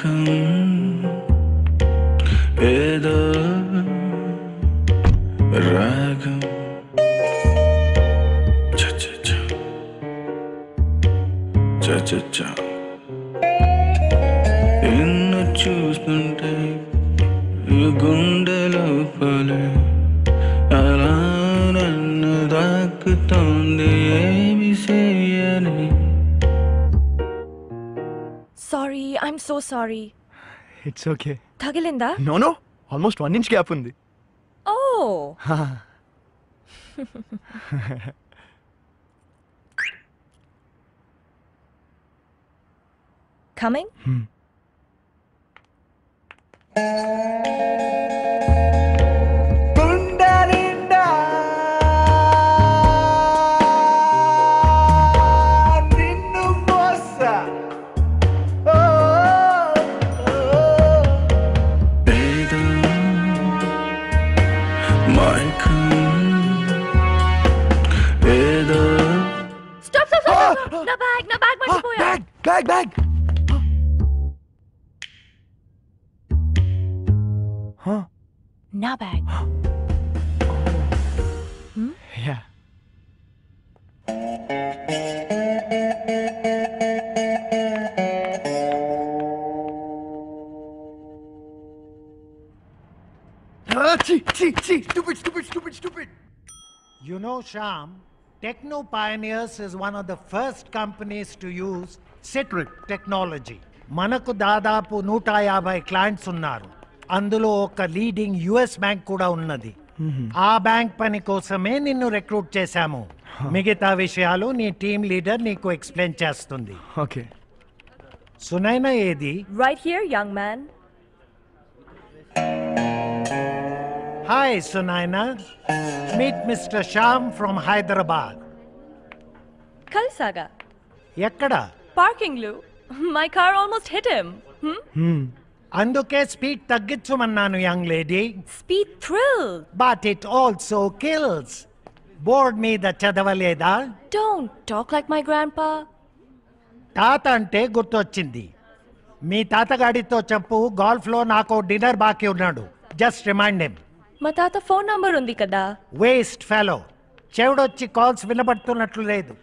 మైకం ఏదో రాగం చ చ చ చ చ చ ఎన్ను చూస్తుంటే ఈ గుండె లోపలే అలా నన్ను దాక్కుతోంది ఏమి చేయని sorry I'm so sorry it's okay తగిలిందా no no almost one inch gap ఉంది ఓ కమింగ్ నిన్ను మోసా ఏదో మైకం ఏదో స్టాప్ స్టాప్ స్టాప్ నా బ్యాగ్ నా బ్యాగ్ మర్చిపోయా బ్యాగ్ బ్యాగ్ బ్యాగ్ నా bag yeah Stupid, stupid, stupid, stupid. You know, Sham, Techno Pioneers is one of the first companies to use Citric technology. మనకు దాదాపు నూట యాభై క్లయింట్స్ ఉన్నారు అందులో ఒక లీడింగ్ యుఎస్ బ్యాంక్ కూడా ఉన్నది ఆ బ్యాంక్ పని కోసమే నిన్ను రిక్రూట్ చేశాము మిగతా విషయాలు నీ టీమ్ లీడర్ నీకు ఎక్స్ప్లెయిన్ చేస్తుంది ఓకే సునైనా ఏది right here young man hi Sunaina meet mister Shyam from Hyderabad కలిసాగా ఎక్కడ పార్కింగ్ లో my car almost hit him అందుకే స్పీడ్ తగ్గించమన్నాను young lady speed thrill but it also kills board మీద చదవలేదా don't talk like my grandpa తాత అంటే గుర్తొచ్చింది మీ తాతగాడితో చెప్పు గోల్ఫ్ లో నాకు డిన్నర్ బాకీ ఉన్నాడు జస్ట్ రిమైండ్ హిమ్ మా తాత ఫోన్ నంబర్ ఉంది కదా వేస్ట్ ఫెలో చెవుడొచ్చి కాల్స్ వినబడుతున్నట్లు లేదు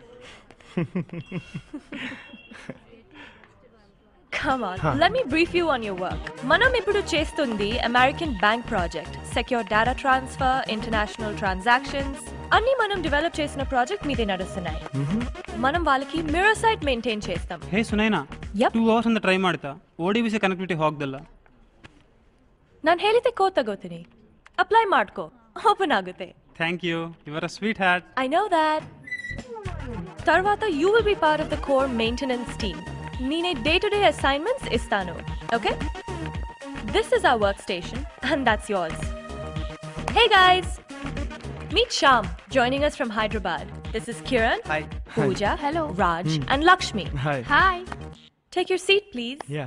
Come on, let me brief you on your work. మనం ఇప్పుడు చేస్తుంది American bank project secure data transfer international transactions అన్ని మనం డెవలప్ చేసిన ప్రాజెక్ట్ మీదే నడుస్తున్నాయి మనం వాళ్ళకి మిరర్ సైట్ మెయింటైన్ చేస్తాం hey Sunaina Yep. Two hours ಅಂತ ಟ್ರೈ ಮಾಡ್ತಾ O D B C connectivity ಹೋಗ್ದಲ್ಲ ನಾನು ಹೇಳಿದೆ ಕೋತಗೋತೀನಿ ಅಪ್ಲೈ ಮಾಡ್ಕೋ ಓಪನ್ ಆಗುತ್ತೆ thank you you're a sweetheart I know that తర్వాత you will be part of the core maintenance team నేనే డే టు డే అసైన్మెంట్స్ ఇస్తాను okay this is our work station and that's yours hey guys meet Shyam joining us from Hyderabad. This is Kiran, Hi. Pooja, hello, Raj, and Lakshmi. Hi Hi. Take your seat, please. Yeah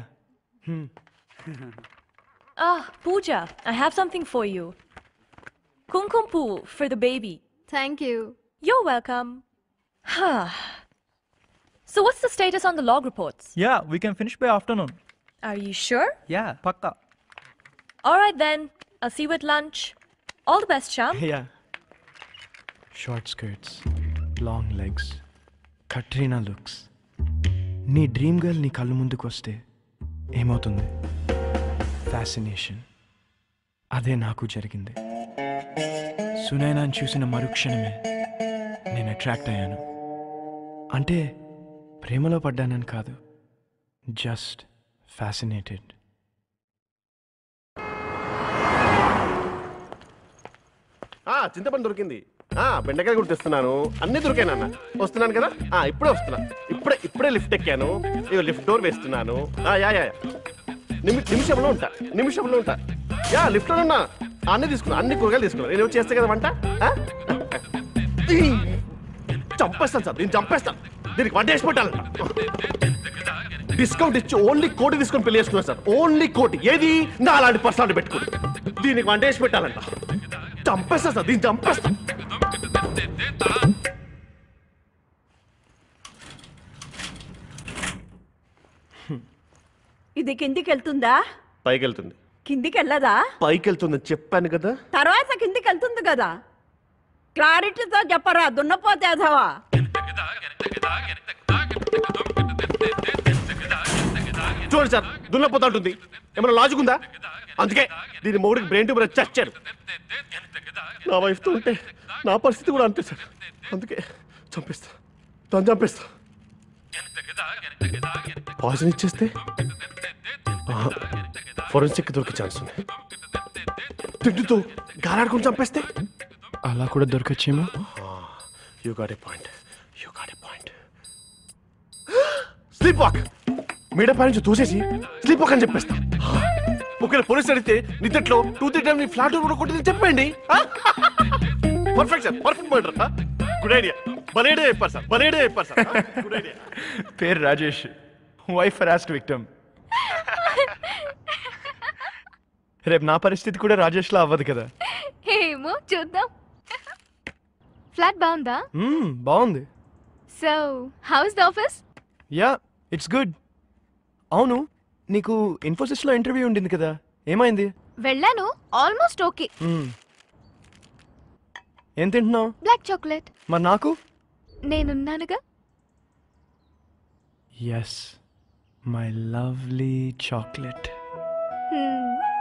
Ah, Pooja, I have something for you. Kumkum poo for the baby. Thank you. You're welcome. so, what's the status on the log reports? Yeah, we can finish by afternoon. Are you sure? Yeah, pakka. All right then. I'll see you at lunch. All the best, Sham. Yeah short skirts long legs Katrina looks నీ dream girl నీ కళ్ళు ముందుకు వస్తే ఏమవుతుంది fascination అదే నాకు జరిగింది సునైనాని చూసిన మరుక్షణమే నేను అట్రాక్ట్ అయ్యాను అంటే ప్రేమలో పడ్డానని కాదు జస్ట్ ఫ్యాసినేటెడ్ ఆ చింతపండు దొరికింది ఆ బెండకాయ కూడా తెస్తున్నాను అన్ని దొరికానన్న వస్తున్నాను కదా ఆ ఇప్పుడే వస్తున్నా ఇప్పుడే ఇప్పుడే లిఫ్ట్ ఎక్కాను ఇక లిఫ్ట్ డోర్ వేస్తున్నాను ఆ యా యా యా. నిమి నిమిషంలో ఉంటా నిమిషంలో ఉంటా యా లిఫ్ట్లో ఉన్నా అన్ని తీసుకున్నా అన్ని కూరగాయలు తీసుకున్నా నేను ఏమో చేస్తే కదా వంట ఆ? ఈ! చంపేస్తాను సార్ దీన్ని చంపేస్తాను దీనికి వంట వేసి పెట్టాలంట డిస్కౌంట్ ఇచ్చి ఓన్లీ కోటి తీసుకొని పెళ్లి చేసుకున్నా సార్ ఓన్లీ కోటి ఏది నా అలాంటి పర్సనాలిటీ పెట్టుకుని దీనికి వంట వేసి పెట్టాలంట చంపేస్తా సార్ దీన్ని చంపేస్తా ఇది కిందికి వెళ్తుందా పైకి వెళ్తుంది కిందికి వెళ్ళదా పైకి వెళ్తుందని చెప్పాను కదా తర్వాత కిందికి వెళ్తుంది కదా క్లారిటీతో చెప్పరా దున్నపోతే అదవా చూడండి సార్ దున్నపోతా ఉంటుంది ఏమైనా లాజిక్ ఉందా అందుకే దీని మొగుడికి బ్రెయిన్ ట్యూబర్ వచ్చి చచ్చారు నా వైఫ్తో ఉంటే నా పరిస్థితి కూడా అంతే సార్ అందుకే చంపేస్తా తను చంపేస్తా పాయిజన్ ఇచ్చేస్తే ఫోరెన్సిక్ దొరికే ఛాన్స్ ఉంది తిండితో గాలాడుకుని చంపేస్తే అలా కూడా దొరకచ్చేమో you got a point you got a point sleep walk మీడ పై నుంచి తోసేసి స్లీప్ వాక్ అని చెప్పేస్తా ఒకవేళ పోలీస్ అడిగితే నిద్దట్లో టూ త్రీ టైమ్ నీ ఫ్లాట్ కూడా కొట్టింది చెప్పండి perfect sir perfect murder good idea బలేడే చెప్పారు సార్ బలేడే చెప్పారు సార్ గుడ్ ఐడియా పేరు రాజేష్ వైఫ్ హరాస్ట్ విక్టమ్ రేపు నా పరిస్థితి కూడా రాజేష్లా అవ్వదు కదా ఏమో చూద్దాం ఫ్లాట్ బాగుందా మ్మ్, బాగుంది so house the office yeah it's good అవును నీకు ఇన్ఫోసిస్లో ఇంటర్వ్యూ ఉండింది కదా ఏమైంది వెళ్ళాను ఆల్మోస్ట్ ఓకే మ్మ్. ఏం తింటున్నావు బ్లాక్ చాక్లెట్ మరి నాకు నేనున్నానుగా yes my lovely chocolate Hmm.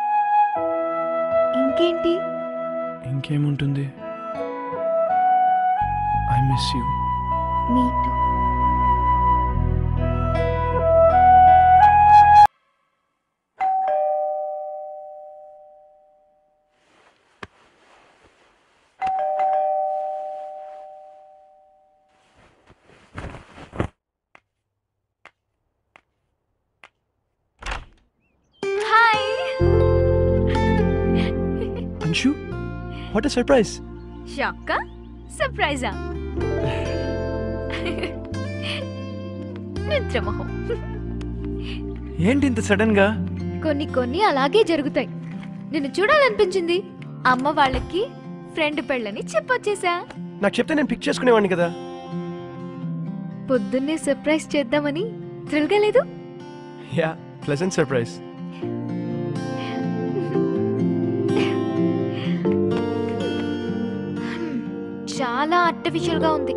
ఇంకేంటి ఇంకేముంటుంది I miss you me too hi Anshu what a surprise షాకా సర్ప్రైజా నిద్రమోహం ఏంటి ఇంత సడన్ గా కొన్ని కొన్ని అలాగే జరుగుతాయి నిన్ను చూడాలనిపించింది అమ్మ వాళ్ళకి ఫ్రెండ్ పెళ్ళని చెప్పొచ్చేసా నాకు చెప్తే నేను పిక్ చేసుకునేవాడిని కదా పొద్దున్నే సర్ప్రైజ్ చేద్దామని థ్రిల్గా లేదు యా ప్లెజెంట్ సర్ప్రైజ్ చాలా artificial గా ఉంది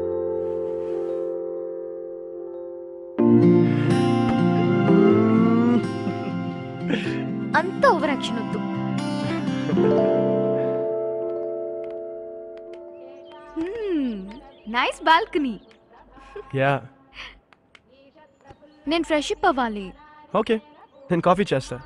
అంత ఓవర్ యాక్షన్ వద్దు నైస్ బాల్కనీ యా నేను ఫ్రెష్ అప్ అవ్వాలి ఓకే నేను కాఫీ చేస్తా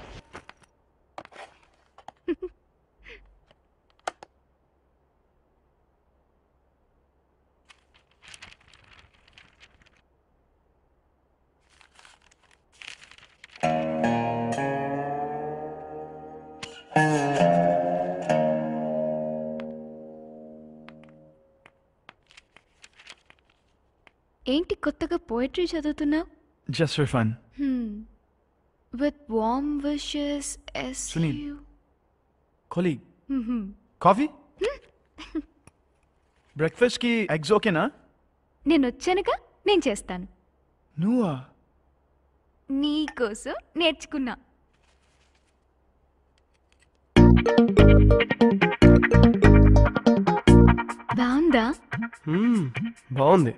ఏంటి కొత్తగా పోయిటరీ చదువుతున్నావు just for fun with warm wishes yes Sunil. Colleague coffee బ్రేక్ఫాస్ట్కి ఎగ్స్ ఓకేనా నేను వచ్చానుగా నేను చేస్తాను నువ్వా నీకోసం నేర్చుకున్నా బాగుందా మ్మ్, బాగుంది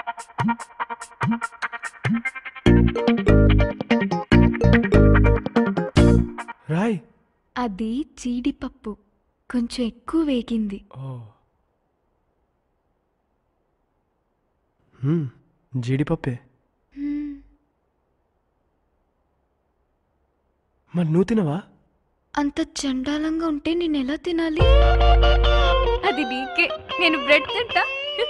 రాయ్ అది జీడిపప్పు కొంచెం ఎక్కువ వేగింది ఓ మ్మ్, జీడిపప్పే హ్మ్, మరి నువ్వు తినవా అంత చండాలంగా ఉంటే నేను ఎలా తినాలి అది నీకే నేను బ్రెడ్ తింటా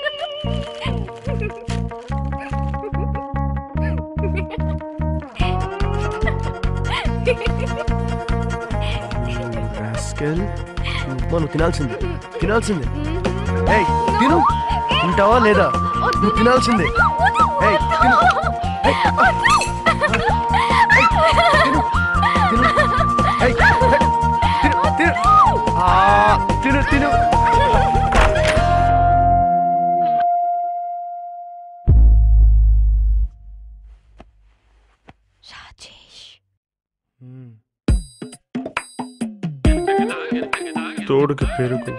రాస్కెల్ నువ్వు తినాల్సిందే తినాల్సిందే ఏయ్ తిను తింటావా లేదా నువ్వు తినాల్సిందే ఏయ్ తిను ఏయ్, ఆ, ఏయ్, తిను తిను ఏయ్, ఏయ్, తిను తిను ఆ, తిను తిను తోడుకి పెరుగు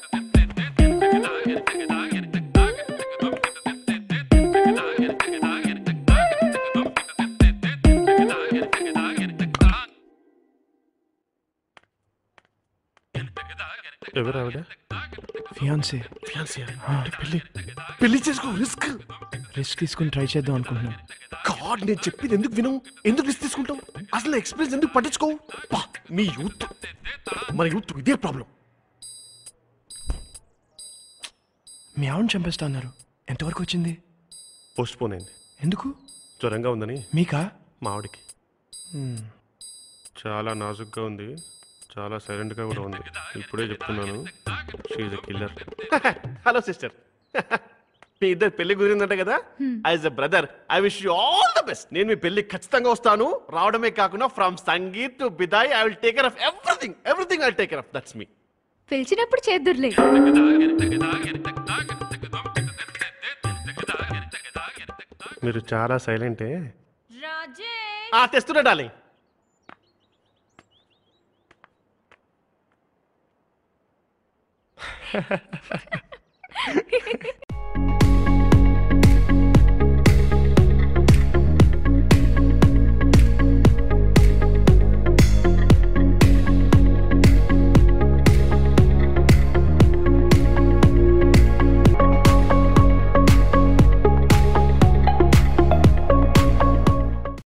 ఎవరు ఆవిడ ఫియాన్సే ఫియాన్సీ పెళ్లి పెళ్లి చేసుకో రిస్క్ రిస్క్ తీసుకుని ట్రై చేద్దాం అనుకుంటున్నాను గాడ్ నేను చెప్పింది ఎందుకు విను ఎందుకు రిస్క్ తీసుకుంటావు అసలు ఎక్స్పీరియన్స్ ఎందుకు పట్టించుకోవు పా మీ యూత్ మన యూత్ ఇదే ప్రాబ్లం మీ ఆవిడని చంపేస్తా అన్నారు ఎంతవరకు వచ్చింది పోస్ట్ పోన్ అయింది ఎందుకు జ్వరంగా ఉందని మీకా మా ఆవిడకి చాలా నాజుగ్గా ఉంది చాలా సైలెంట్గా కూడా ఉంది ఇప్పుడే చెప్తున్నాను she's a killer hello sister మీ ఇద్దరు పెళ్లి కుదిరిందంట కదా as a brother I wish you all the best నేను మీ పెళ్లి ఖచ్చితంగా వస్తాను రావడమే కాకుండా from sangeet to bidaai I will take care of everything everything I take care of that's మీ పిలిచినప్పుడు చేద్దుర్లే మీరు చాలా సైలెంటే రాజేష్ ఆ తెస్తున్నా డార్లింగ్